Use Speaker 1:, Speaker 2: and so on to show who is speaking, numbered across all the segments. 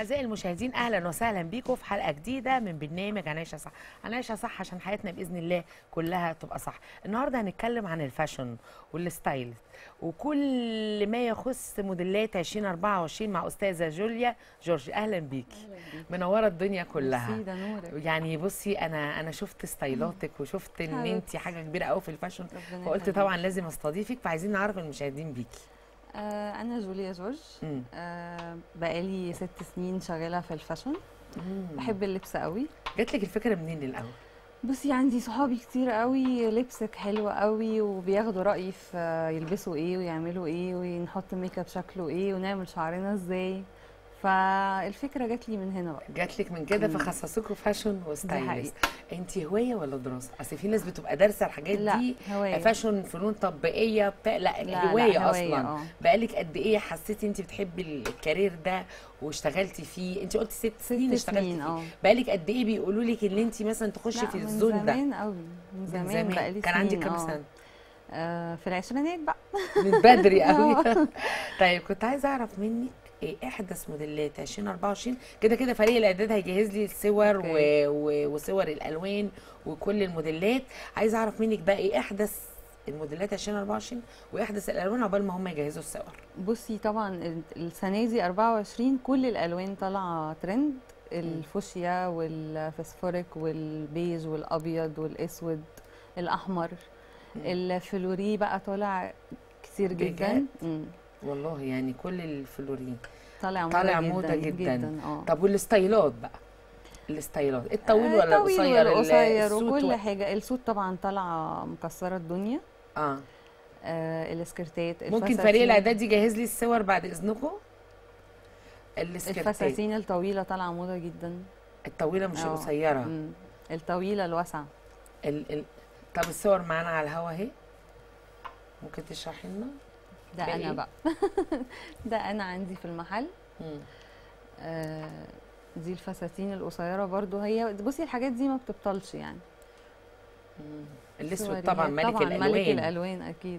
Speaker 1: أعزائي المشاهدين أهلا وسهلا بيكم في حلقة جديدة من برنامج هنعيشها صح هنعيشها صح عشان حياتنا بإذن الله كلها تبقى صح النهاردة هنتكلم عن الفاشن والستايل وكل ما يخص موديلات 2024 مع أستاذة جوليا جورج أهلا بيكي منورة الدنيا كلها
Speaker 2: ميرسي، ده نورك
Speaker 1: يعني بصي انا انا شفت ستايلاتك وشفت ان
Speaker 2: حبيبتي.
Speaker 1: انت حاجه كبيره قوي في الفاشن
Speaker 2: ربنا
Speaker 1: فقلت
Speaker 2: يخليك.
Speaker 1: طبعا لازم استضيفك فعايزين نعرف المشاهدين بيكي
Speaker 2: آه انا جوليا جورج
Speaker 1: مم.
Speaker 2: آه بقالي ست سنين شغاله في الفاشن
Speaker 1: مم.
Speaker 2: بحب اللبس قوي
Speaker 1: جات لك الفكره منين الاول
Speaker 2: بصي عندي صحابي كتير قوي لبسك حلو قوي وبياخدوا رايي في آه، يلبسوا ايه ويعملوا ايه ونحط ميك اب شكله ايه ونعمل شعرنا ازاي فالفكره جات لي من هنا بقى
Speaker 1: جات لك من كده
Speaker 2: مم.
Speaker 1: فخصصوكوا فاشن
Speaker 2: دي
Speaker 1: وستايلست انت هوايه ولا دراسه اصل في ناس بتبقى دارسه الحاجات
Speaker 2: لا
Speaker 1: دي
Speaker 2: هوايه
Speaker 1: فاشن فنون تطبيقيه بتاع لا,
Speaker 2: لا،
Speaker 1: هوايه
Speaker 2: لا،
Speaker 1: اصلا
Speaker 2: اه
Speaker 1: بقالك قد ايه حسيتي انت بتحبي الكارير ده واشتغلتي فيه انت قلتي ست سنين
Speaker 2: ست
Speaker 1: اشتغلتي
Speaker 2: سنين
Speaker 1: فيه
Speaker 2: اه
Speaker 1: بقالك قد ايه بيقولوا لك ان انت مثلا تخشي
Speaker 2: لا،
Speaker 1: في
Speaker 2: من
Speaker 1: الزون ده
Speaker 2: زمان قوي من زمان, بقالي
Speaker 1: كان عندك
Speaker 2: سنين،
Speaker 1: كام
Speaker 2: اه.
Speaker 1: سنه
Speaker 2: آه في العشرينات بقى
Speaker 1: من بدري قوي طيب كنت عايزه اعرف منك ايه احدث موديلات 2024 كده كده فريق الاعداد هيجهز لي الصور و...
Speaker 2: أوكي.
Speaker 1: و... وصور الالوان وكل الموديلات عايزه اعرف منك بقى ايه احدث الموديلات 2024 واحدث الالوان عقبال ما هم يجهزوا الصور
Speaker 2: بصي طبعا ال- السنه دي 24 كل الالوان طالعه ترند الفوشيا والفسفوريك والبيج والابيض والاسود الاحمر
Speaker 1: مم.
Speaker 2: الفلوري بقى طالع كتير جدا
Speaker 1: بجد؟
Speaker 2: مم.
Speaker 1: والله يعني كل الفلورين
Speaker 2: طالع موضه
Speaker 1: طالع
Speaker 2: جدا
Speaker 1: موضة جداً.
Speaker 2: جدا اه
Speaker 1: طب والستايلات بقى الستايلات الطويل
Speaker 2: آه،
Speaker 1: ولا
Speaker 2: الطويل
Speaker 1: القصير
Speaker 2: والقصير
Speaker 1: السوت
Speaker 2: وكل
Speaker 1: و-
Speaker 2: حاجه السوت طبعا طالعه مكسره الدنيا
Speaker 1: اه
Speaker 2: آه الاسكرتات
Speaker 1: ممكن فريق
Speaker 2: الفساتين-
Speaker 1: الاعداد يجهز لي الصور بعد اذنكم السكرتات
Speaker 2: الفساتين الطويله طالعه موضه جدا
Speaker 1: الطويله مش
Speaker 2: آه.
Speaker 1: القصيره
Speaker 2: مم. الطويله الواسعه
Speaker 1: ال ال طب الصور معانا على الهوا اهي ممكن تشرحي لنا
Speaker 2: ده
Speaker 1: ده
Speaker 2: انا
Speaker 1: إيه؟
Speaker 2: بقى ده انا عندي في المحل
Speaker 1: مم.
Speaker 2: آه، دي الفساتين القصيره برضو هي بصي الحاجات دي ما بتبطلش يعني
Speaker 1: مم. الاسود
Speaker 2: سواريات.
Speaker 1: طبعا ملك
Speaker 2: طبعا
Speaker 1: الالوان
Speaker 2: ملك الالوان اكيد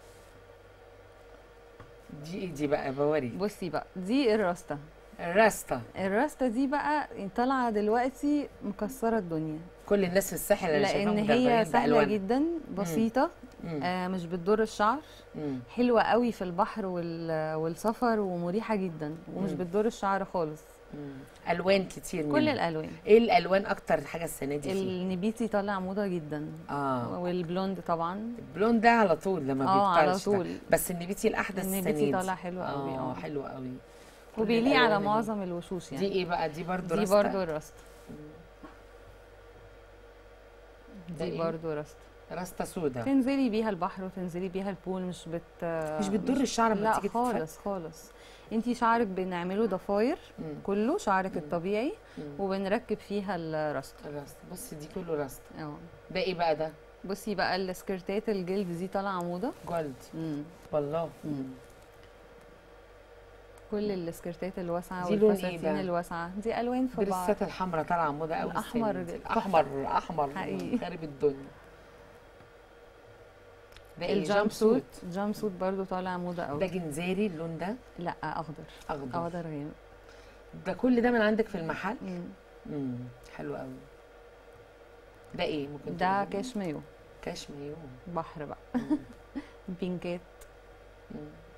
Speaker 1: دي ايه دي بقى بوري
Speaker 2: بصي بقى دي الراستا
Speaker 1: الراستا
Speaker 2: الراستا دي بقى طالعه دلوقتي مكسره الدنيا
Speaker 1: كل الناس في الساحل اللي
Speaker 2: لان
Speaker 1: شايفاهم
Speaker 2: هي
Speaker 1: مدغدغين
Speaker 2: سهله
Speaker 1: بألوانها.
Speaker 2: جدا بسيطه
Speaker 1: مم.
Speaker 2: آه مش بتضر الشعر
Speaker 1: مم.
Speaker 2: حلوه قوي في البحر وال- والسفر ومريحه جدا ومش
Speaker 1: مم.
Speaker 2: بتضر الشعر خالص
Speaker 1: مم. الوان كتير
Speaker 2: كل
Speaker 1: منها.
Speaker 2: الالوان
Speaker 1: ايه الالوان اكتر حاجه السنه دي فيه
Speaker 2: النبيتي طالع موضه جدا
Speaker 1: اه
Speaker 2: والبلوند طبعا
Speaker 1: البلون ده على طول لما
Speaker 2: اه على
Speaker 1: بيبطلش ده.
Speaker 2: طول
Speaker 1: بس النبيتي الاحدث السنه
Speaker 2: النبيتي
Speaker 1: دي
Speaker 2: طالع حلو قوي
Speaker 1: اه
Speaker 2: اه
Speaker 1: حلو قوي كل
Speaker 2: وبيليق على
Speaker 1: الألوان دي.
Speaker 2: معظم الوشوش يعني
Speaker 1: دي ايه بقى دي برضو
Speaker 2: دي
Speaker 1: راستا؟
Speaker 2: برضو الراست
Speaker 1: ده
Speaker 2: دي
Speaker 1: إيه؟
Speaker 2: برضو راست
Speaker 1: راستا سودا
Speaker 2: تنزلي بيها البحر وتنزلي بيها البول مش بت
Speaker 1: مش بتضر الشعر لما
Speaker 2: لا
Speaker 1: تيجي تتفك؟
Speaker 2: خالص خالص انتي شعرك بنعمله ضفاير
Speaker 1: مم.
Speaker 2: كله شعرك
Speaker 1: مم.
Speaker 2: الطبيعي
Speaker 1: مم.
Speaker 2: وبنركب فيها الراست
Speaker 1: الراست بصي دي كله راست
Speaker 2: اه
Speaker 1: ده ايه بقى ده
Speaker 2: بصي بقى السكرتات الجلد دي طالعه موضه
Speaker 1: جولد
Speaker 2: مم.
Speaker 1: والله
Speaker 2: مم. كل السكرتات الواسعه
Speaker 1: دي لون إيه
Speaker 2: والفساتين
Speaker 1: بقى؟
Speaker 2: الواسعه دي الوان في بعض
Speaker 1: الدرسات الحمراء طالعه موضه قوي
Speaker 2: الأحمر
Speaker 1: السنة دي.
Speaker 2: تحفة.
Speaker 1: احمر احمر
Speaker 2: حقيقي.
Speaker 1: خارب الدنيا ده ايه
Speaker 2: الجامب سوت الجامب سوت برضو طالع موضه
Speaker 1: ده
Speaker 2: قوي
Speaker 1: جنزيري اللون ده
Speaker 2: لا اخضر
Speaker 1: اخضر
Speaker 2: اخضر غامق
Speaker 1: ده كل ده من عندك في المحل
Speaker 2: مم.
Speaker 1: امم حلو قوي ده ايه ممكن
Speaker 2: ده
Speaker 1: تقولي لي؟
Speaker 2: كاشميو
Speaker 1: كاشميو
Speaker 2: بحر بقى
Speaker 1: مم.
Speaker 2: بينكات
Speaker 1: مم.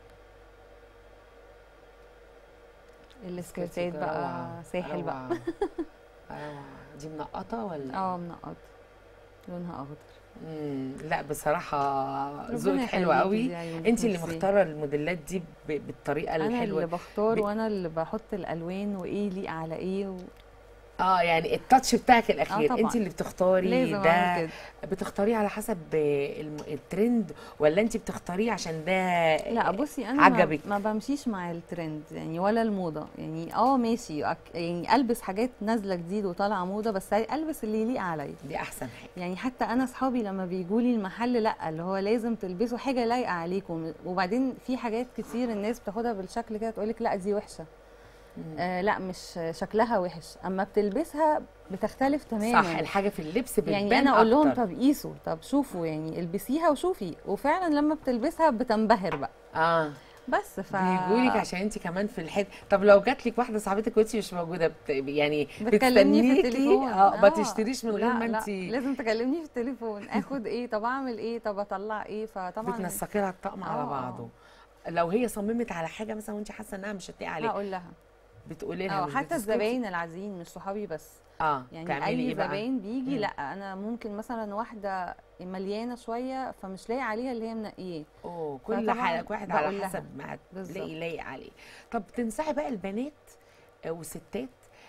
Speaker 2: السكرتات بقى
Speaker 1: روعة،
Speaker 2: ساحل بقى
Speaker 1: روعة. روعة. دي منقطه ولا
Speaker 2: اه منقط لونها اخضر
Speaker 1: مم. لا بصراحه
Speaker 2: ربنا
Speaker 1: ذوقك حلو
Speaker 2: يخليكي
Speaker 1: قوي
Speaker 2: دي عيونك،
Speaker 1: انت اللي
Speaker 2: ميرسي.
Speaker 1: مختاره الموديلات دي ب- بالطريقه
Speaker 2: انا
Speaker 1: الحلوه
Speaker 2: اللي بختار
Speaker 1: ب-
Speaker 2: وانا اللي بحط الالوان وايه يليق على ايه و...
Speaker 1: اه يعني التاتش بتاعك الاخير
Speaker 2: طبعاً.
Speaker 1: انت اللي بتختاري
Speaker 2: لازم
Speaker 1: ده
Speaker 2: اعمل كده
Speaker 1: بتختاريه على حسب الم- الترند ولا انت بتختاريه عشان ده
Speaker 2: لا بصي انا
Speaker 1: عجبك.
Speaker 2: ما, ما بمشيش مع الترند يعني ولا الموضه يعني اه ماشي أك- يعني البس حاجات نازله جديد وطالعه موضه بس البس اللي يليق عليا
Speaker 1: دي احسن حاجه
Speaker 2: يعني حتى انا اصحابي لما بيجوا لي المحل لا اللي هو لازم تلبسوا حاجه لايقه عليكم وبعدين في حاجات كتير الناس بتاخدها بالشكل كده تقول لك لا دي وحشه
Speaker 1: مم.
Speaker 2: آه لا مش شكلها وحش اما بتلبسها بتختلف تماما
Speaker 1: صح الحاجه في اللبس بتبان
Speaker 2: يعني انا اقول لهم
Speaker 1: أكتر.
Speaker 2: طب قيسوا طب شوفوا يعني البسيها وشوفي وفعلا لما بتلبسها بتنبهر بقى
Speaker 1: اه
Speaker 2: بس ف
Speaker 1: بيجولك عشان انت كمان في الحته طب لو جات لك واحده صاحبتك وانت مش موجوده بت... يعني
Speaker 2: بتكلمني في
Speaker 1: بتستنيكي،
Speaker 2: التليفون
Speaker 1: اه ما تشتريش من غير
Speaker 2: لا
Speaker 1: ما
Speaker 2: لا
Speaker 1: انت
Speaker 2: لازم تكلمني في التليفون اخد ايه طب اعمل ايه طب اطلع ايه فطبعا
Speaker 1: بتنسقي لها الطقم على
Speaker 2: آه،
Speaker 1: بعضه لو هي صممت على حاجه مثلا وانت حاسه انها مش هتلاقي عليك
Speaker 2: هقول لها
Speaker 1: بتقولي لها
Speaker 2: اه
Speaker 1: مش
Speaker 2: حتى
Speaker 1: بتسكتي؟
Speaker 2: الزباين العاديين مش صحابي بس
Speaker 1: اه
Speaker 2: يعني
Speaker 1: تعملي
Speaker 2: اي
Speaker 1: ايه بقى
Speaker 2: زباين بيجي
Speaker 1: مم.
Speaker 2: لا انا ممكن مثلا واحده مليانه شويه فمش لاقي عليها اللي هي منقياه
Speaker 1: اوه كل
Speaker 2: فطبعاً
Speaker 1: حالك واحد على
Speaker 2: بقول لها.
Speaker 1: حسب ما
Speaker 2: بالظبط.
Speaker 1: هتلاقي لايق عليه طب تنصحي بقى البنات آه، والستات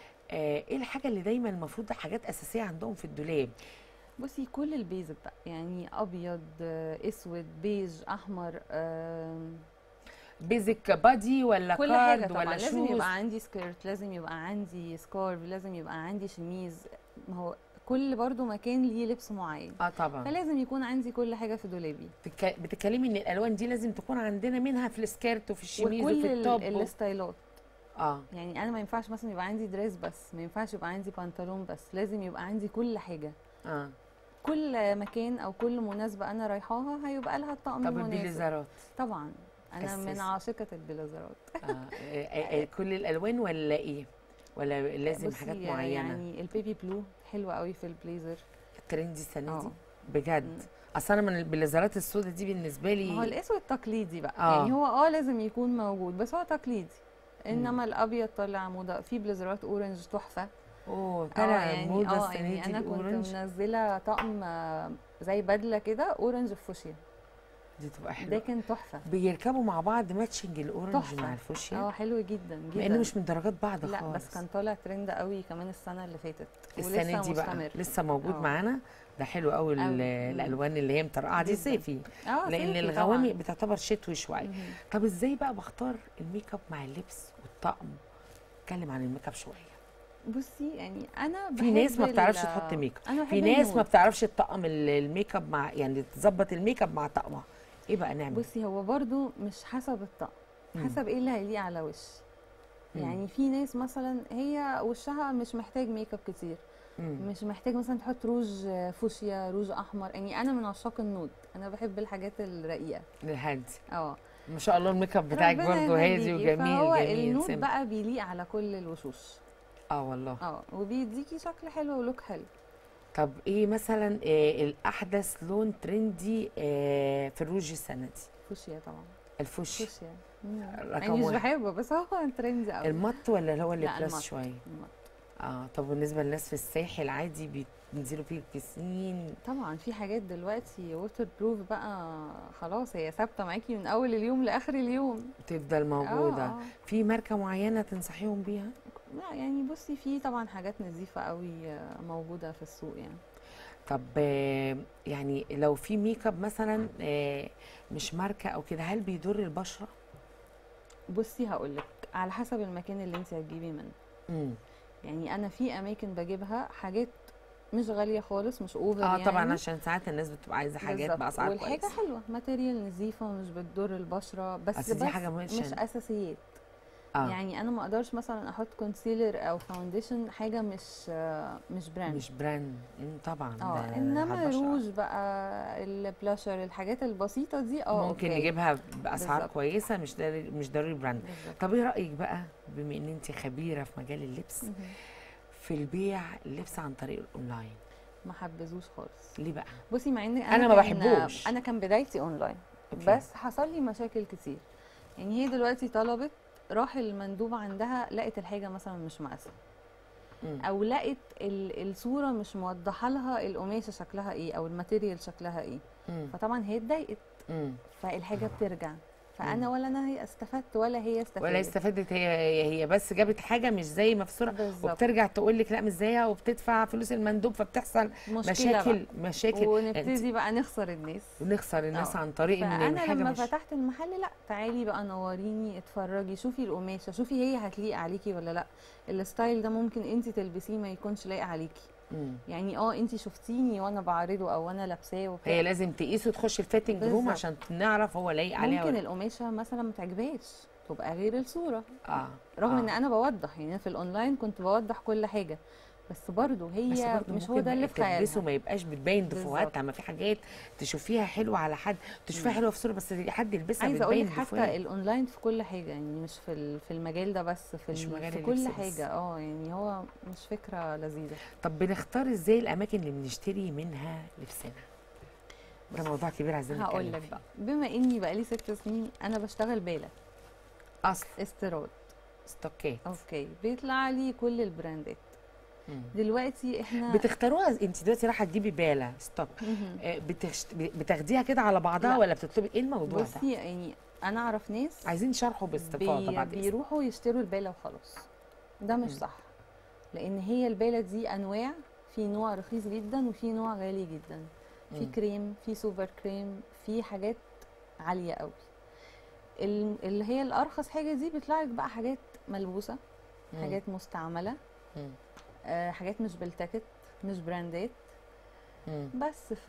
Speaker 1: آه، ايه الحاجه اللي دايما المفروض ده حاجات اساسيه عندهم في الدولاب
Speaker 2: بصي كل البيزك بقى يعني ابيض آه، اسود بيج احمر آم،
Speaker 1: بيزك بادي ولا
Speaker 2: كل حاجه
Speaker 1: كارد
Speaker 2: طبعا
Speaker 1: ولا
Speaker 2: لازم
Speaker 1: شوز
Speaker 2: يبقى عندي سكيرت لازم يبقى عندي سكارف لازم يبقى عندي شميز ما هو كل برضو مكان ليه لبس معين
Speaker 1: اه طبعا
Speaker 2: فلازم يكون عندي كل حاجه في دولابي
Speaker 1: بتك- بتتكلمي ان الالوان دي لازم تكون عندنا منها في السكيرت وفي الشميز
Speaker 2: وكل
Speaker 1: وفي
Speaker 2: ال-
Speaker 1: التوب و-
Speaker 2: الستايلات
Speaker 1: اه
Speaker 2: يعني انا ما ينفعش مثلا يبقى عندي دريس بس ما ينفعش يبقى عندي بنطلون بس لازم يبقى عندي كل حاجه
Speaker 1: اه
Speaker 2: كل مكان او كل مناسبه انا رايحاها هيبقى لها الطقم
Speaker 1: طب
Speaker 2: المناسب
Speaker 1: البليزرات
Speaker 2: طبعا انا من
Speaker 1: أساسي.
Speaker 2: عاشقه البليزرات
Speaker 1: آه. آه، آه، آه، كل الالوان ولا ايه ولا لازم
Speaker 2: بصي
Speaker 1: حاجات معينه
Speaker 2: يعني البيبي بلو حلوه قوي في البليزر
Speaker 1: الترند السنه دي
Speaker 2: اه
Speaker 1: بجد
Speaker 2: مم.
Speaker 1: اصل انا من البليزرات السوداء دي بالنسبه
Speaker 2: ما هو
Speaker 1: لي
Speaker 2: الاسود تقليدي بقى
Speaker 1: آه.
Speaker 2: يعني هو اه لازم يكون موجود بس هو تقليدي انما الابيض طالع موضه في بليزرات اورنج تحفه
Speaker 1: اوه
Speaker 2: اه
Speaker 1: طلع
Speaker 2: يعني
Speaker 1: موضه
Speaker 2: اه
Speaker 1: السنه
Speaker 2: يعني
Speaker 1: دي
Speaker 2: انا كنت
Speaker 1: الاورنج
Speaker 2: منزله طقم آه، زي بدله كده اورنج في فوشيا
Speaker 1: دي تبقى
Speaker 2: ده
Speaker 1: حلوه
Speaker 2: كان تحفه
Speaker 1: بيركبوا مع بعض ماتشنج الاورنج
Speaker 2: تحفة.
Speaker 1: مع الفوشيا
Speaker 2: اه حلو جدا
Speaker 1: مع
Speaker 2: جدا
Speaker 1: انه مش من درجات بعض
Speaker 2: لا
Speaker 1: خالص
Speaker 2: بس كان طالع ترند قوي كمان السنه اللي فاتت
Speaker 1: السنه دي بقى
Speaker 2: مستمر.
Speaker 1: لسه موجود
Speaker 2: اه.
Speaker 1: معانا ده حلو قوي ال-
Speaker 2: أوي. مم.
Speaker 1: الالوان اللي هي مطرقعه دي
Speaker 2: جداً.
Speaker 1: صيفي
Speaker 2: اه
Speaker 1: لان
Speaker 2: صيفي
Speaker 1: الغوامق
Speaker 2: طبعاً.
Speaker 1: بتعتبر شتوي شويه
Speaker 2: مهم.
Speaker 1: طب ازاي بقى بختار الميك اب مع اللبس والطقم اتكلم عن الميك اب شويه
Speaker 2: بصي يعني انا
Speaker 1: في ناس
Speaker 2: بحب
Speaker 1: ما بتعرفش
Speaker 2: ال-
Speaker 1: تحط ميك اب
Speaker 2: انا
Speaker 1: في
Speaker 2: بحب
Speaker 1: ناس ما
Speaker 2: النود.
Speaker 1: بتعرفش تطقم ال- الميك اب مع يعني تظبط الميك اب مع طقمها ايه بقى نعمل
Speaker 2: بصي هو برضو مش حسب الطقم
Speaker 1: مم.
Speaker 2: حسب ايه اللي هيليق على وش
Speaker 1: مم.
Speaker 2: يعني في ناس مثلا هي وشها مش محتاج ميك اب كتير
Speaker 1: مم.
Speaker 2: مش محتاج مثلا تحط روج فوشيا روج احمر يعني انا من عشاق النود انا بحب الحاجات الرقيقه
Speaker 1: الهادي
Speaker 2: اه
Speaker 1: ما شاء الله الميك اب بتاعك
Speaker 2: ربنا
Speaker 1: برضه هادي
Speaker 2: يهديكي.
Speaker 1: وجميل
Speaker 2: فهو
Speaker 1: جميل
Speaker 2: النود
Speaker 1: سم.
Speaker 2: بقى بيليق على كل الوشوش
Speaker 1: اه والله
Speaker 2: اه وبيديكي شكل حلو ولوك حلو
Speaker 1: طب ايه مثلا آه الاحدث لون ترندي آه في الروج السنه دي
Speaker 2: فوشيا طبعا
Speaker 1: الفوشيا
Speaker 2: فوشيا مم.
Speaker 1: رقم
Speaker 2: يعني مش
Speaker 1: واحد.
Speaker 2: بحبه بس هو ترندي قوي
Speaker 1: المط ولا اللي هو اللي
Speaker 2: لا،
Speaker 1: بلس
Speaker 2: المط.
Speaker 1: شويه
Speaker 2: المط.
Speaker 1: اه طب بالنسبه للناس في الساحل عادي بينزلوا فيه البسين
Speaker 2: طبعا في حاجات دلوقتي ووتر بروف بقى خلاص هي ثابته معاكي من اول اليوم لاخر اليوم
Speaker 1: تفضل موجوده
Speaker 2: آه، آه.
Speaker 1: في ماركه معينه تنصحيهم بيها
Speaker 2: لا يعني بصي في طبعا حاجات نظيفه قوي آه، موجوده في السوق يعني
Speaker 1: طب آه، يعني لو في ميك اب مثلا آه، مش ماركه او كده هل بيضر البشره
Speaker 2: بصي هقول لك على حسب المكان اللي انت هتجيبي منه
Speaker 1: امم
Speaker 2: يعني انا في اماكن بجيبها حاجات مش غاليه خالص مش اوفر
Speaker 1: اه
Speaker 2: يعني
Speaker 1: طبعا عشان ساعات الناس بتبقى عايزه حاجات
Speaker 2: بالظبط.
Speaker 1: باسعار
Speaker 2: والحاجه
Speaker 1: كويسه
Speaker 2: حلوه ماتيريال نظيفه مش بتضر البشره بس
Speaker 1: أصل دي
Speaker 2: بس
Speaker 1: حاجة مش-
Speaker 2: مش اساسيات
Speaker 1: اه
Speaker 2: يعني انا ما اقدرش مثلا احط كونسيلر او فاونديشن حاجه مش آه، مش براند
Speaker 1: مش براند مم، طبعا
Speaker 2: اه
Speaker 1: ده
Speaker 2: انما
Speaker 1: على البشرة.
Speaker 2: روج بقى البلاشر الحاجات البسيطه دي اه
Speaker 1: ممكن
Speaker 2: أوكي.
Speaker 1: نجيبها باسعار
Speaker 2: بالظبط.
Speaker 1: كويسه مش ضروري مش ضروري براند
Speaker 2: بالظبط
Speaker 1: طب ايه رايك بقى بما ان انت خبيره في مجال اللبس
Speaker 2: مهم.
Speaker 1: في البيع اللبس عن طريق الاونلاين
Speaker 2: ما حبذوش خالص
Speaker 1: ليه بقى
Speaker 2: بصي مع ان
Speaker 1: أنا ما
Speaker 2: كان-
Speaker 1: بحبوش.
Speaker 2: انا كان بدايتي اونلاين
Speaker 1: أوكي.
Speaker 2: بس حصل لي مشاكل كتير يعني هي دلوقتي طلبت راح المندوب عندها لقت الحاجه مثلا مش مقاسه
Speaker 1: مم.
Speaker 2: او لقت ال- الصوره مش موضحه لها القماشه شكلها ايه او الماتيريال شكلها ايه
Speaker 1: مم.
Speaker 2: فطبعا هي اتضايقت
Speaker 1: مم.
Speaker 2: فالحاجه بترجع فانا
Speaker 1: مم.
Speaker 2: ولا انا هي استفدت ولا هي استفادت
Speaker 1: ولا استفادت هي هي هي بس جابت حاجه مش زي ما في الصوره
Speaker 2: بالظبط
Speaker 1: وبترجع تقول لك لا مش زيها وبتدفع فلوس المندوب فبتحصل
Speaker 2: مشكله
Speaker 1: مشاكل
Speaker 2: بقى.
Speaker 1: مشاكل
Speaker 2: ونبتدي بقى نخسر الناس
Speaker 1: ونخسر الناس
Speaker 2: آه.
Speaker 1: عن طريق ان
Speaker 2: فانا
Speaker 1: الحاجه
Speaker 2: لما
Speaker 1: مش
Speaker 2: فتحت المحل لا تعالي بقى نوريني اتفرجي شوفي القماشه شوفي هي هتليق عليكي ولا لا الستايل ده ممكن انت تلبسيه ما يكونش لايق عليكي
Speaker 1: مم.
Speaker 2: يعني اه انت شفتيني وانا بعرضه او انا لابساه وبتاع.
Speaker 1: هي لازم تقيس وتخش الفيتنج روم
Speaker 2: بالظبط.
Speaker 1: عشان نعرف هو لايق عليها
Speaker 2: ممكن
Speaker 1: ولا
Speaker 2: القماشه مثلا ما تعجبهاش تبقى غير الصوره
Speaker 1: اه
Speaker 2: رغم
Speaker 1: آه.
Speaker 2: ان انا بوضح يعني أنا في الاونلاين كنت بوضح كل حاجه بس برضه هي
Speaker 1: بس برضه
Speaker 2: مش هو
Speaker 1: ممكن
Speaker 2: ده اللي في
Speaker 1: تلبسه
Speaker 2: خيالها
Speaker 1: ما يبقاش بتبين
Speaker 2: بالظبط.
Speaker 1: دفوهاتها ما في حاجات تشوفيها حلوه على حد تشوفيها
Speaker 2: مم.
Speaker 1: حلوه في صوره بس حد يلبسها
Speaker 2: عايزه اقول
Speaker 1: بتبين
Speaker 2: لك حتى
Speaker 1: دفوهات
Speaker 2: الاونلاين في كل حاجه يعني مش في ال- في المجال ده بس في
Speaker 1: مش
Speaker 2: ال-
Speaker 1: مجال
Speaker 2: في
Speaker 1: اللبس
Speaker 2: كل
Speaker 1: بس.
Speaker 2: حاجه اه يعني هو مش فكره لذيذه
Speaker 1: طب بنختار ازاي الاماكن اللي بنشتري منها لبسنا ده موضوع كبير عايزين
Speaker 2: هقول
Speaker 1: نتكلم
Speaker 2: لك
Speaker 1: فيه.
Speaker 2: بقى بما اني بقى لي ست سنين انا بشتغل باله
Speaker 1: اصل
Speaker 2: استيراد
Speaker 1: ستوكات
Speaker 2: اوكي بيطلع لي كل البراندات
Speaker 1: مم.
Speaker 2: دلوقتي احنا
Speaker 1: بتختاروها انت دلوقتي رايحه تجيبي باله ستوك
Speaker 2: مهم.
Speaker 1: آه، بتشت... بتاخديها كده على بعضها
Speaker 2: لا.
Speaker 1: ولا بتطلبي ايه الموضوع ده
Speaker 2: بصي يعني انا اعرف ناس
Speaker 1: عايزين شرحه باستفاضه
Speaker 2: بي
Speaker 1: بعد إذنك.
Speaker 2: بيروحوا يشتروا الباله وخلاص ده مش
Speaker 1: مم.
Speaker 2: صح لان هي الباله دي انواع في نوع رخيص جدا وفي نوع غالي جدا في
Speaker 1: مم.
Speaker 2: كريم في سوبر كريم في حاجات عاليه قوي ال- اللي هي الارخص حاجه دي بيطلع لك بقى حاجات ملبوسه
Speaker 1: مم.
Speaker 2: حاجات مستعمله
Speaker 1: مم.
Speaker 2: آه حاجات مش بالتكت مش براندات
Speaker 1: مم.
Speaker 2: بس ف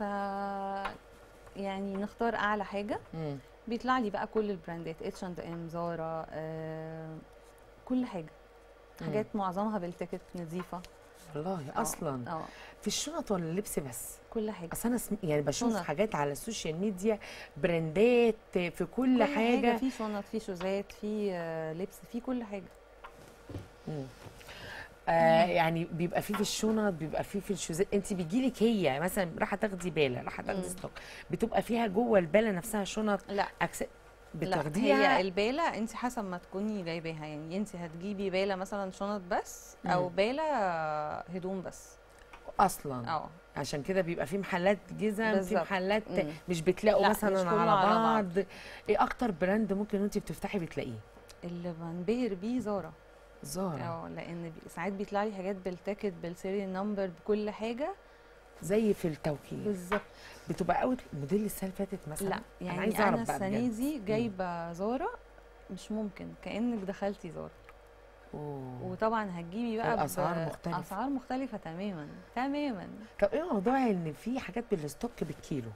Speaker 2: يعني نختار اعلى حاجه
Speaker 1: مم.
Speaker 2: بيطلع لي بقى كل البراندات اتش اند ام زارا آه كل حاجه
Speaker 1: مم.
Speaker 2: حاجات معظمها بالتكت نظيفه
Speaker 1: والله
Speaker 2: آه،
Speaker 1: اصلا
Speaker 2: اه
Speaker 1: في الشنط ولا اللبس بس
Speaker 2: كل حاجه
Speaker 1: اصل انا سم... يعني بشوف
Speaker 2: شنط.
Speaker 1: حاجات على السوشيال ميديا براندات في كل, حاجه
Speaker 2: في شنط في شوزات في آه لبس في كل حاجه
Speaker 1: مم. آه يعني بيبقى فيه في الشنط بيبقى فيه في الشوزات انت بيجيلك هي مثلا رايحه تاخدي باله رايحه تاخدي
Speaker 2: مم.
Speaker 1: ستوك بتبقى فيها جوه الباله نفسها شنط
Speaker 2: لا
Speaker 1: أكس...
Speaker 2: لا
Speaker 1: بتاخديها
Speaker 2: هي الباله انت حسب ما تكوني جايباها يعني انت هتجيبي باله مثلا شنط بس او
Speaker 1: مم.
Speaker 2: باله هدوم بس
Speaker 1: اصلا
Speaker 2: اه
Speaker 1: عشان كده بيبقى في محلات جزم في
Speaker 2: بالظبط.
Speaker 1: محلات
Speaker 2: مم.
Speaker 1: مش بتلاقوا
Speaker 2: لا،
Speaker 1: مثلا
Speaker 2: مش كله
Speaker 1: على
Speaker 2: على
Speaker 1: بعض.
Speaker 2: بعض.
Speaker 1: ايه اكتر براند ممكن انت بتفتحي بتلاقيه
Speaker 2: اللي بنبهر بيه زارا
Speaker 1: زارا
Speaker 2: اه لان بي- ساعات بيطلع لي حاجات بالتاكت بالسيريال نمبر بكل حاجه
Speaker 1: زي في التوكيل
Speaker 2: بالظبط
Speaker 1: بتبقى اوت موديل السنه اللي فاتت مثلا
Speaker 2: لا يعني
Speaker 1: عايزة
Speaker 2: انا,
Speaker 1: أعرف بقى
Speaker 2: السنه
Speaker 1: بجد.
Speaker 2: دي جايبه زارا مش ممكن كانك دخلتي زارا
Speaker 1: أوه.
Speaker 2: وطبعا هتجيبي بقى
Speaker 1: الأسعار مختلفة.
Speaker 2: اسعار مختلفه تماما تماما
Speaker 1: طب ايه موضوع ان في حاجات بالستوك بالكيلو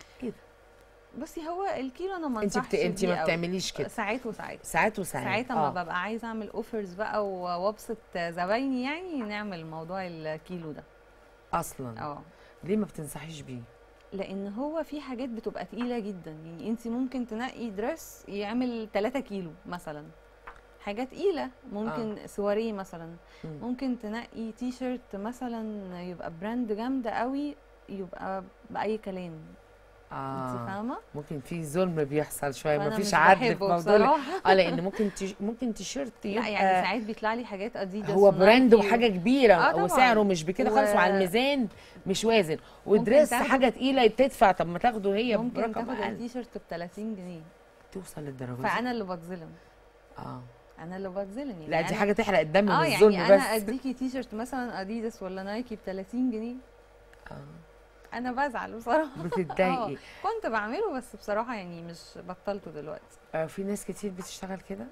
Speaker 2: بصي هو الكيلو انا ما
Speaker 1: انت
Speaker 2: انصحش
Speaker 1: بت... انت
Speaker 2: بيه
Speaker 1: ما
Speaker 2: قوي.
Speaker 1: بتعمليش كده
Speaker 2: ساعات وساعات
Speaker 1: ساعات وساعات
Speaker 2: ساعات اما
Speaker 1: آه.
Speaker 2: ببقى عايزه اعمل اوفرز بقى و- وابسط زبايني يعني نعمل موضوع الكيلو ده
Speaker 1: اصلا
Speaker 2: اه
Speaker 1: ليه ما بتنصحيش بيه
Speaker 2: لان هو في حاجات بتبقى تقيله جدا يعني انت ممكن تنقي دريس يعمل 3 كيلو مثلا حاجه تقيله ممكن آه. سواريه مثلا
Speaker 1: مم.
Speaker 2: ممكن تنقي تي شيرت مثلا يبقى براند جامده قوي يبقى باي كلام انت
Speaker 1: اه
Speaker 2: فاهمه
Speaker 1: ممكن في ظلم بيحصل شويه
Speaker 2: فأنا
Speaker 1: مفيش
Speaker 2: مش
Speaker 1: عدل في
Speaker 2: بحبه
Speaker 1: موضوع ال-
Speaker 2: بصراحة.
Speaker 1: اه لان ممكن تش... ممكن تيشيرت
Speaker 2: لا
Speaker 1: يبقى
Speaker 2: يعني ساعات بيطلع لي حاجات اديداس
Speaker 1: هو براند
Speaker 2: ونايكي
Speaker 1: وحاجه كبيره
Speaker 2: آه طبعاً.
Speaker 1: وسعره مش بكده خالص
Speaker 2: و-
Speaker 1: وعلى الميزان مش وازن ودريس
Speaker 2: تاخده-
Speaker 1: حاجه تقيله تدفع طب ما تاخده هي
Speaker 2: ممكن
Speaker 1: برقم
Speaker 2: تاخد
Speaker 1: اقل
Speaker 2: التيشيرت ب 30 جنيه
Speaker 1: توصل للدرجه دي
Speaker 2: فانا اللي بتظلم
Speaker 1: اه
Speaker 2: انا اللي بتظلم يعني
Speaker 1: لا دي
Speaker 2: أنا-
Speaker 1: حاجه تحرق الدم
Speaker 2: اه
Speaker 1: من الظلم
Speaker 2: يعني
Speaker 1: بس
Speaker 2: انا اديكي تيشيرت مثلا اديداس ولا نايكي ب 30 جنيه
Speaker 1: آه.
Speaker 2: انا بزعل بصراحه
Speaker 1: بتتضايقي
Speaker 2: كنت بعمله بس بصراحه يعني مش بطلته دلوقتي
Speaker 1: آه في ناس كتير بتشتغل كده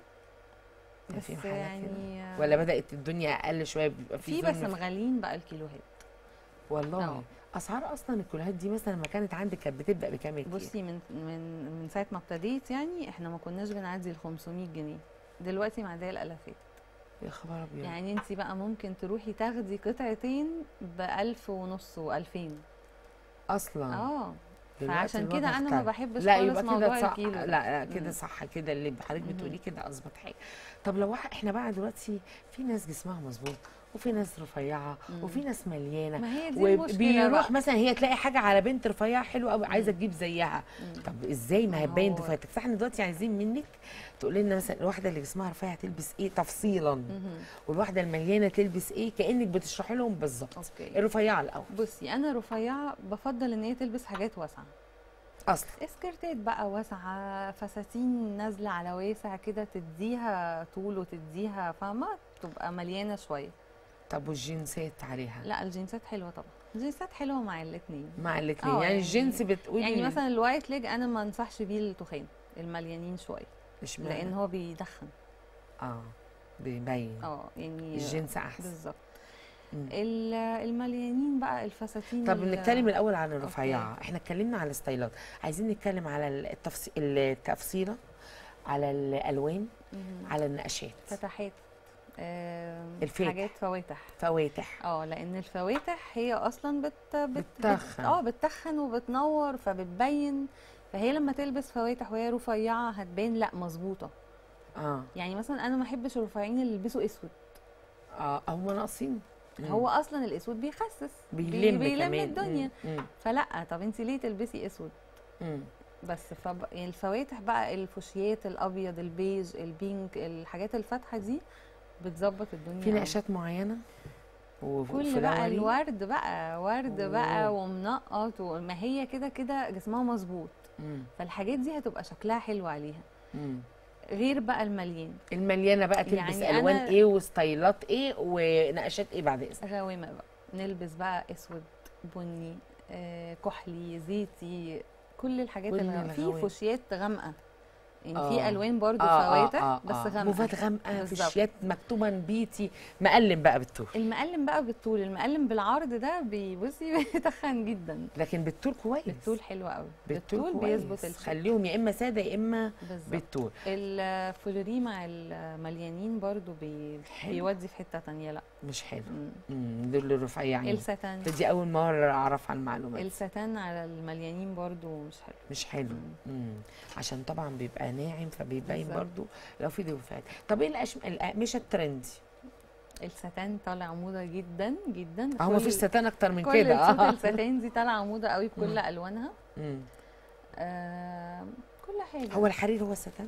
Speaker 1: ده
Speaker 2: بس
Speaker 1: في محلات كده
Speaker 2: يعني آه،
Speaker 1: ولا بدات الدنيا اقل شويه بيبقى في
Speaker 2: في
Speaker 1: ظلم
Speaker 2: بس مغالين بقى الكيلوهات
Speaker 1: والله
Speaker 2: آه.
Speaker 1: اسعار اصلا الكلوهات دي مثلا لما كانت عندك كانت بتبدا بكام الكيلو؟
Speaker 2: بصي من من من ساعه ما ابتديت يعني احنا ما كناش بنعدي ال 500 جنيه دلوقتي معديه الالافات
Speaker 1: يا خبر ابيض
Speaker 2: يعني انت بقى ممكن تروحي تاخدي قطعتين ب 1000 ونص و2000
Speaker 1: اصلا
Speaker 2: اه
Speaker 1: دلوقتي
Speaker 2: فعشان
Speaker 1: الوضع
Speaker 2: كده انا ما
Speaker 1: اختلف.
Speaker 2: بحبش
Speaker 1: لا
Speaker 2: خالص
Speaker 1: يبقى
Speaker 2: موضوع
Speaker 1: كده صح
Speaker 2: الكيلو
Speaker 1: لا
Speaker 2: ده.
Speaker 1: لا كده
Speaker 2: مم.
Speaker 1: صح كده اللي حضرتك
Speaker 2: مهم.
Speaker 1: بتقوليه كده اظبط حاجه طب لو واحد احنا بقى دلوقتي في ناس جسمها مظبوط وفي ناس رفيعه
Speaker 2: مم.
Speaker 1: وفي ناس مليانه
Speaker 2: ما هي دي المشكله
Speaker 1: وبيروح
Speaker 2: بقى
Speaker 1: مثلا هي تلاقي حاجه على بنت رفيعه حلوه قوي عايزه تجيب زيها
Speaker 2: مم.
Speaker 1: طب ازاي ما
Speaker 2: ما
Speaker 1: هي تبين
Speaker 2: هو-
Speaker 1: دفاتك فاحنا دلوقتي عايزين منك تقولي لنا مثلا الواحده اللي جسمها رفيع تلبس ايه تفصيلا
Speaker 2: مهم.
Speaker 1: والواحده المليانه تلبس ايه كانك بتشرحي لهم بالظبط
Speaker 2: اوكي
Speaker 1: الرفيعه الاول
Speaker 2: بصي انا رفيعه بفضل ان هي تلبس حاجات واسعه
Speaker 1: اصلا
Speaker 2: اسكرتات بقى واسعه فساتين نازله على واسع كده تديها طول وتديها فاهمه تبقى مليانه شويه
Speaker 1: طب والجينسات عليها
Speaker 2: لا الجينزات حلوه طبعا الجينزات حلوه مع الاثنين
Speaker 1: مع الاثنين
Speaker 2: آه،
Speaker 1: يعني,
Speaker 2: يعني-
Speaker 1: الجنس بتقولي
Speaker 2: يعني مثلا الوايت ليج انا ما انصحش بيه التخان المليانين شويه
Speaker 1: مش
Speaker 2: لان هو بيدخن
Speaker 1: اه بيبين
Speaker 2: اه يعني
Speaker 1: الجنس احسن
Speaker 2: بالظبط
Speaker 1: مم.
Speaker 2: ال- المليانين بقى الفساتين
Speaker 1: طب
Speaker 2: ال-
Speaker 1: نتكلم الاول عن الرفيعه احنا اتكلمنا على الستايلات عايزين نتكلم على التفصيل التفصيله على الالوان
Speaker 2: مهم.
Speaker 1: على النقشات
Speaker 2: فتحات آه
Speaker 1: الفاتح.
Speaker 2: حاجات فواتح
Speaker 1: فواتح
Speaker 2: اه لان الفواتح هي اصلا بت بت
Speaker 1: بتتخن.
Speaker 2: بت- اه بتتخن وبتنور فبتبين فهي لما تلبس فواتح وهي رفيعه هتبان لا مظبوطه
Speaker 1: اه
Speaker 2: يعني مثلا انا ما احبش الرفيعين اللي يلبسوا اسود
Speaker 1: اه هم ناقصين مم.
Speaker 2: هو اصلا الاسود بيخسس بي-
Speaker 1: بيلم
Speaker 2: بيلم
Speaker 1: كمان
Speaker 2: الدنيا
Speaker 1: مم. مم.
Speaker 2: فلا طب انت ليه تلبسي اسود
Speaker 1: مم.
Speaker 2: بس فب... يعني الفواتح بقى الفوشيات الابيض البيج البينك الحاجات الفاتحه دي بتظبط الدنيا
Speaker 1: في
Speaker 2: أوي.
Speaker 1: نقشات معينه وف-
Speaker 2: كل بقى
Speaker 1: وفلاوري؟
Speaker 2: الورد بقى ورد
Speaker 1: أوه.
Speaker 2: بقى ومنقط وما هي كده كده جسمها مظبوط
Speaker 1: مم.
Speaker 2: فالحاجات دي هتبقى شكلها حلو عليها
Speaker 1: مم.
Speaker 2: غير بقى المليان
Speaker 1: المليانه بقى تلبس
Speaker 2: يعني
Speaker 1: الوان
Speaker 2: أنا-
Speaker 1: ايه وستايلات ايه ونقشات ايه بعد اذنك
Speaker 2: غوامق بقى نلبس بقى اسود بني آه، كحلي زيتي كل الحاجات
Speaker 1: كل
Speaker 2: اللي في
Speaker 1: الغوامق.
Speaker 2: فوشيات غامقه يعني
Speaker 1: آه.
Speaker 2: في الوان برضو
Speaker 1: آه،
Speaker 2: فواتح
Speaker 1: آه، آه،
Speaker 2: بس
Speaker 1: آه.
Speaker 2: غامقه
Speaker 1: موفات غامقه
Speaker 2: بالظبط.
Speaker 1: فيشيات مكتوبه بيتي مقلم بقى بالطول
Speaker 2: المقلم بقى بالطول المقلم بالعرض ده بيبصي بيتخن جدا
Speaker 1: لكن بالطول كويس
Speaker 2: بالطول حلو قوي
Speaker 1: بالطول
Speaker 2: بالطول
Speaker 1: كويس
Speaker 2: بيظبط الشكل
Speaker 1: خليهم يا اما ساده يا اما
Speaker 2: بالظبط
Speaker 1: بالطول
Speaker 2: الفلوري مع المليانين برضو بي...
Speaker 1: حلو.
Speaker 2: بيودي في حته تانية لا
Speaker 1: مش حلو
Speaker 2: مم.
Speaker 1: امم دول الرفيعين
Speaker 2: الستان
Speaker 1: دي اول مره اعرف عن المعلومات
Speaker 2: الستان على المليانين برضو مش حلو
Speaker 1: مش حلو
Speaker 2: مم.
Speaker 1: امم عشان طبعا بيبقى ناعم فبيبين
Speaker 2: بالظبط.
Speaker 1: برضو لو في دفات طب ايه الأشم... الاقمشه الترندي
Speaker 2: الستان طالع موضه جدا جدا
Speaker 1: اهو
Speaker 2: كل-
Speaker 1: مفيش ستان اكتر من
Speaker 2: كل
Speaker 1: كده
Speaker 2: الصوت
Speaker 1: اه
Speaker 2: الستان دي طالعه موضه قوي بكل
Speaker 1: مم.
Speaker 2: الوانها
Speaker 1: مم.
Speaker 2: آه كل حاجه
Speaker 1: هو الحرير هو الستان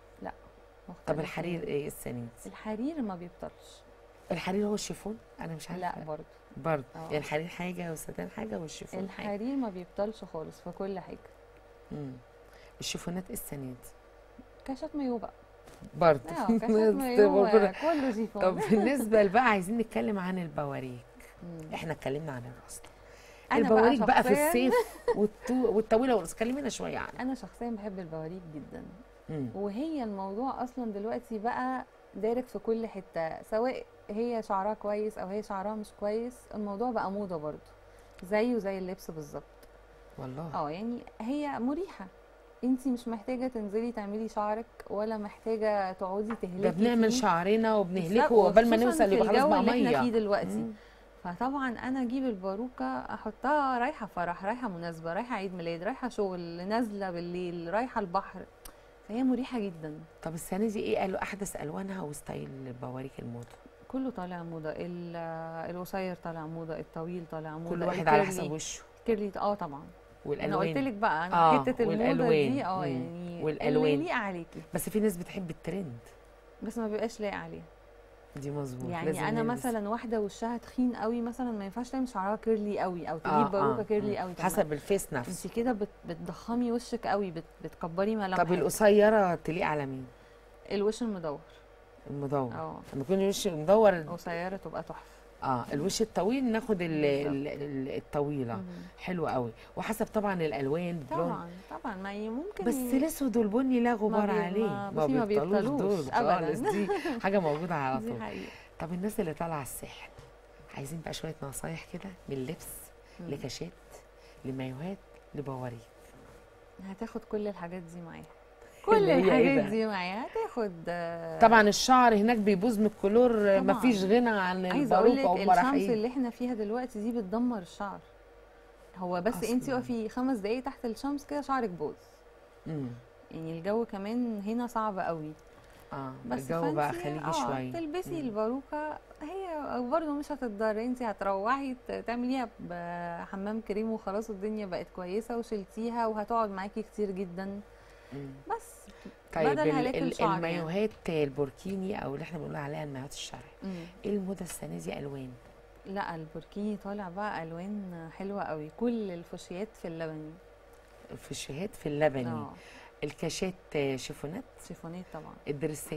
Speaker 1: طب
Speaker 2: مختلفين.
Speaker 1: الحرير ايه السنيد
Speaker 2: الحرير ما بيبطلش
Speaker 1: الحرير هو الشيفون انا مش عارفه
Speaker 2: لا برضو
Speaker 1: برضه
Speaker 2: آه.
Speaker 1: يعني الحرير حاجه والستان حاجه والشيفون حاجه
Speaker 2: الحرير ما بيبطلش خالص في كل حاجه
Speaker 1: مم. الشيفونات إيه السنيد
Speaker 2: كاشات مايو بقى
Speaker 1: برضه
Speaker 2: اه كاشات مايو
Speaker 1: برضه.
Speaker 2: كله جيفون
Speaker 1: طب بالنسبه بقى عايزين نتكلم عن البواريك
Speaker 2: مم.
Speaker 1: احنا اتكلمنا عن الراسطه
Speaker 2: أنا بقى
Speaker 1: البواريك بقى, في
Speaker 2: شخصياً-
Speaker 1: الصيف والطو... والطويله والقص كلمينا شويه عنها
Speaker 2: انا شخصيا بحب البواريك جدا
Speaker 1: مم.
Speaker 2: وهي الموضوع اصلا دلوقتي بقى دارك في كل حته سواء هي شعرها كويس او هي شعرها مش كويس الموضوع بقى موضه برضو زيه زي اللبس بالظبط
Speaker 1: والله
Speaker 2: اه يعني هي مريحه انتي مش محتاجه تنزلي تعملي شعرك ولا محتاجه تقعدي تهلكي
Speaker 1: ده بنعمل
Speaker 2: فيه.
Speaker 1: شعرنا وبنهلكه
Speaker 2: بالظبط،
Speaker 1: وقبل ما
Speaker 2: وخصوصاً
Speaker 1: نوصل
Speaker 2: في
Speaker 1: يبقى خلاص
Speaker 2: الجو
Speaker 1: بقى
Speaker 2: اللي احنا فيه
Speaker 1: ميه
Speaker 2: دلوقتي
Speaker 1: مم.
Speaker 2: فطبعا انا اجيب الباروكه احطها رايحه فرح رايحه مناسبه رايحه عيد ميلاد رايحه شغل نازله بالليل رايحه البحر فهي مريحه جدا
Speaker 1: طب السنه دي ايه قالوا احدث الوانها وستايل بواريك الموضه
Speaker 2: كله طالع موضه ال- القصير طالع موضه الطويل طالع موضه
Speaker 1: كل واحد على
Speaker 2: الكيرلي-
Speaker 1: حسب وشه
Speaker 2: الكيرلي اه طبعا انا قلت
Speaker 1: والالوان
Speaker 2: لك بقى انا
Speaker 1: آه،
Speaker 2: حته الموضه
Speaker 1: والألوان.
Speaker 2: دي اه
Speaker 1: مم.
Speaker 2: يعني
Speaker 1: والألوان.
Speaker 2: اللي يليق عليكي
Speaker 1: بس في ناس بتحب الترند
Speaker 2: بس ما بيبقاش لايق عليها
Speaker 1: دي مظبوط
Speaker 2: يعني
Speaker 1: لازم
Speaker 2: انا
Speaker 1: نلبس.
Speaker 2: مثلا واحده وشها تخين قوي مثلا ما ينفعش تعمل شعرها كيرلي قوي او تجيب
Speaker 1: آه،
Speaker 2: باروكه
Speaker 1: آه،
Speaker 2: كيرلي
Speaker 1: مم.
Speaker 2: قوي طب ما
Speaker 1: حسب الفيس نفسه
Speaker 2: انت كده بت- بتضخمي وشك قوي بت بتكبري ملامحك
Speaker 1: طب القصيره تليق على مين
Speaker 2: الوش المدور
Speaker 1: المدور
Speaker 2: اه
Speaker 1: لما يكون الوش مدور
Speaker 2: قصيره تبقى تحفه
Speaker 1: اه الوش الطويل ناخد ال-
Speaker 2: بالظبط.
Speaker 1: ال- ال- الطويله
Speaker 2: مم.
Speaker 1: حلو قوي وحسب طبعا الالوان اللون
Speaker 2: طبعا طبعا ما ي- ممكن
Speaker 1: بس
Speaker 2: ي-
Speaker 1: الاسود والبني لا غبار
Speaker 2: بي-
Speaker 1: عليه
Speaker 2: ما- بصي ما بيبطلوش
Speaker 1: دول
Speaker 2: أبداً.
Speaker 1: خالص دي حاجه موجوده على
Speaker 2: دي
Speaker 1: طول
Speaker 2: حقيقه
Speaker 1: طب الناس اللي طالعه على الساحل عايزين بقى شويه نصايح كده من اللبس
Speaker 2: مم.
Speaker 1: لكاشات لمايوهات لبواريك
Speaker 2: هتاخد كل الحاجات دي معاها
Speaker 1: اللي
Speaker 2: كل
Speaker 1: هي إيه
Speaker 2: الحاجات
Speaker 1: بقى؟
Speaker 2: دي معايا هتاخد آه،
Speaker 1: طبعا الشعر هناك بيبوظ من الكلور
Speaker 2: طبعاً.
Speaker 1: مفيش غنى عن
Speaker 2: عايزه اقول
Speaker 1: الباروكه
Speaker 2: لك
Speaker 1: وام
Speaker 2: الشمس
Speaker 1: رايحين
Speaker 2: اللي احنا فيها دلوقتي دي بتدمر الشعر هو بس انت
Speaker 1: أصلاً.
Speaker 2: وقفي خمس دقايق تحت الشمس كده شعرك باظ
Speaker 1: مم.
Speaker 2: يعني الجو كمان هنا صعب قوي
Speaker 1: اه
Speaker 2: بس
Speaker 1: الجو بقى
Speaker 2: فانتي-
Speaker 1: خليجي
Speaker 2: آه
Speaker 1: شويه
Speaker 2: تلبسي
Speaker 1: مم.
Speaker 2: الباروكه هي برضه مش هتتضري انت هتروحي ت- تعمليها بحمام كريم وخلاص الدنيا بقت كويسه وشلتيها وهتقعد معاكي كتير جدا
Speaker 1: مم.
Speaker 2: بس
Speaker 1: طيب
Speaker 2: بدل
Speaker 1: ال-
Speaker 2: هلاك
Speaker 1: ال-
Speaker 2: الشعر يعني.
Speaker 1: المايوهات البوركيني او اللي احنا بنقول عليها المايوهات الشرعي
Speaker 2: مم.
Speaker 1: ايه الموضه السنه دي الوان
Speaker 2: لا البوركيني طالع بقى الوان حلوه قوي كل الفوشيات في اللبني
Speaker 1: في الشهاد في اللبني
Speaker 2: اه
Speaker 1: الكاشات آه، شيفونات
Speaker 2: شيفونات طبعا
Speaker 1: الدريسات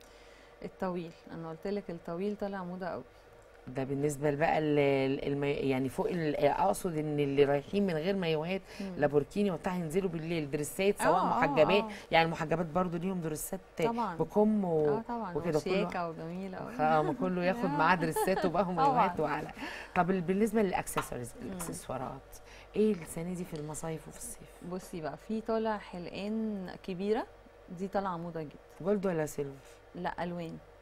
Speaker 2: الطويل انا قلت لك الطويل طالع موضه قوي
Speaker 1: ده بالنسبه بقى المي... يعني فوق ال... اقصد ان اللي رايحين من غير مايوهات
Speaker 2: مم.
Speaker 1: لا بوركيني وبتاع ينزلوا بالليل دريسات سواء
Speaker 2: آه، آه،
Speaker 1: محجبات
Speaker 2: آه.
Speaker 1: يعني المحجبات برضو ليهم دريسات
Speaker 2: طبعا
Speaker 1: بكم و...
Speaker 2: اه طبعا
Speaker 1: وكده كله
Speaker 2: وشياكه وجميله قوي
Speaker 1: اه ما كله ياخد معاه دريسات وبقى مايوهات
Speaker 2: طبعاً.
Speaker 1: وعلى طب ال- بالنسبه للاكسسوارز
Speaker 2: مم.
Speaker 1: الاكسسوارات ايه السنه دي في المصايف وفي الصيف
Speaker 2: بصي بقى في طالع حلقان كبيره دي طالعه موضه جدا
Speaker 1: جولد ولا سيلفر
Speaker 2: لا الوان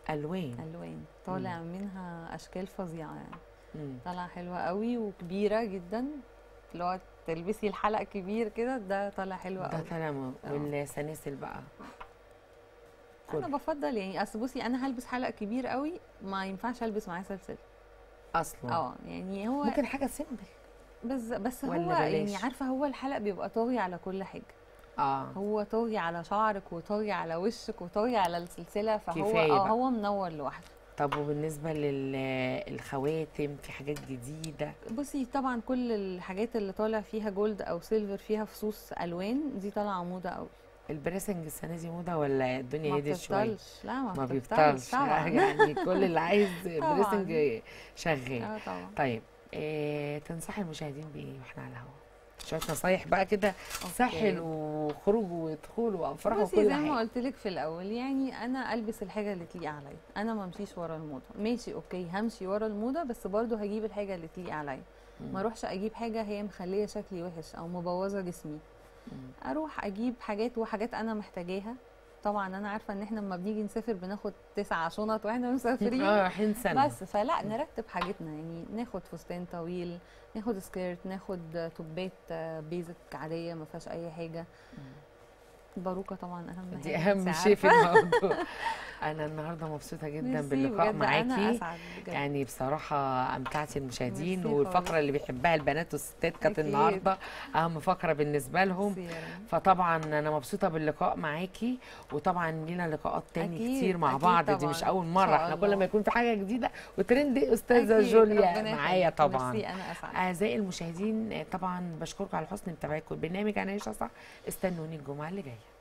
Speaker 1: الوان
Speaker 2: الوان طالع منها اشكال فظيعه يعني
Speaker 1: مم.
Speaker 2: طالعه حلوه قوي وكبيره جدا اللي هو تلبسي الحلق كبير كده ده طالع حلو
Speaker 1: ده
Speaker 2: قوي
Speaker 1: طالع م-
Speaker 2: آه.
Speaker 1: والسلاسل بقى
Speaker 2: انا
Speaker 1: كل
Speaker 2: بفضل يعني اصل بصي انا هلبس حلق كبير قوي ما ينفعش البس معاه سلسله
Speaker 1: اصلا
Speaker 2: اه يعني هو
Speaker 1: ممكن حاجه سيمبل
Speaker 2: بس بس هو
Speaker 1: ولا
Speaker 2: يعني
Speaker 1: بلاش؟
Speaker 2: عارفه هو الحلق بيبقى طاغي على كل حاجه
Speaker 1: اه
Speaker 2: هو طاغي على شعرك وطاغي على وشك وطاغي على السلسله فهو
Speaker 1: كفاية
Speaker 2: اه
Speaker 1: بقى.
Speaker 2: هو منور لوحده
Speaker 1: طب وبالنسبه للخواتم في حاجات جديده
Speaker 2: بصي طبعا كل الحاجات اللي طالع فيها جولد او سيلفر فيها فصوص الوان دي طالعه موضه قوي
Speaker 1: البريسنج السنه دي موضه ولا الدنيا
Speaker 2: ما
Speaker 1: هديت شويه
Speaker 2: بتبطلش لا ما,
Speaker 1: ما
Speaker 2: بتبطلش
Speaker 1: بيبطلش
Speaker 2: طبعا
Speaker 1: يعني كل اللي عايز
Speaker 2: طبعاً.
Speaker 1: بريسنج شغال
Speaker 2: اه طبعا
Speaker 1: طيب إيه تنصحي المشاهدين بايه واحنا على الهوا شويه نصايح بقى كده
Speaker 2: أوكي.
Speaker 1: ساحل وخروج ودخول وافراح
Speaker 2: بصي
Speaker 1: وكل
Speaker 2: زي ما
Speaker 1: حاجه
Speaker 2: قلت لك في الاول يعني انا البس الحاجه اللي تليق عليا انا ما امشيش ورا الموضه ماشي اوكي همشي ورا الموضه بس برضو هجيب الحاجه اللي تليق عليا
Speaker 1: مم.
Speaker 2: ما اروحش اجيب حاجه هي مخليه شكلي وحش او مبوظه جسمي
Speaker 1: مم.
Speaker 2: اروح اجيب حاجات وحاجات انا محتاجاها طبعا انا عارفه ان احنا لما بنيجي نسافر بناخد تسع شنط واحنا مسافرين
Speaker 1: اه رايحين سنه
Speaker 2: بس فلا نرتب حاجتنا يعني ناخد فستان طويل ناخد سكيرت ناخد توبات آه، بيزك عاديه ما فيهاش اي حاجه باروكه طبعا اهم
Speaker 1: دي
Speaker 2: حاجه
Speaker 1: اهم
Speaker 2: انت
Speaker 1: شيء في
Speaker 2: عارفة.
Speaker 1: الموضوع انا النهارده مبسوطه جدا
Speaker 2: ميرسي
Speaker 1: باللقاء
Speaker 2: بجد، انا
Speaker 1: معاكي
Speaker 2: اسعد بجد
Speaker 1: يعني بصراحة أمتعتي المشاهدين
Speaker 2: ميرسي
Speaker 1: والفقرة
Speaker 2: خالص.
Speaker 1: اللي بيحبها البنات والستات كانت
Speaker 2: أكيد.
Speaker 1: النهاردة أهم فقرة بالنسبة لهم
Speaker 2: ميرسي يا رب.
Speaker 1: فطبعا أنا مبسوطة باللقاء معاكي وطبعا لينا لقاءات تاني
Speaker 2: أكيد،
Speaker 1: كتير مع
Speaker 2: أكيد
Speaker 1: بعض دي
Speaker 2: طبعاً.
Speaker 1: مش أول
Speaker 2: إن
Speaker 1: مرة
Speaker 2: شاء
Speaker 1: احنا كل
Speaker 2: الله.
Speaker 1: ما يكون في حاجة جديدة وترند أستاذة
Speaker 2: أكيد،
Speaker 1: جوليا
Speaker 2: ربنا
Speaker 1: معايا
Speaker 2: يخليك.
Speaker 1: طبعا
Speaker 2: ميرسي انا اسعد
Speaker 1: أعزائي المشاهدين طبعا بشكركم على حسن متابعتكم البرنامج أنا عايشة صح استنوني الجمعة اللي جاية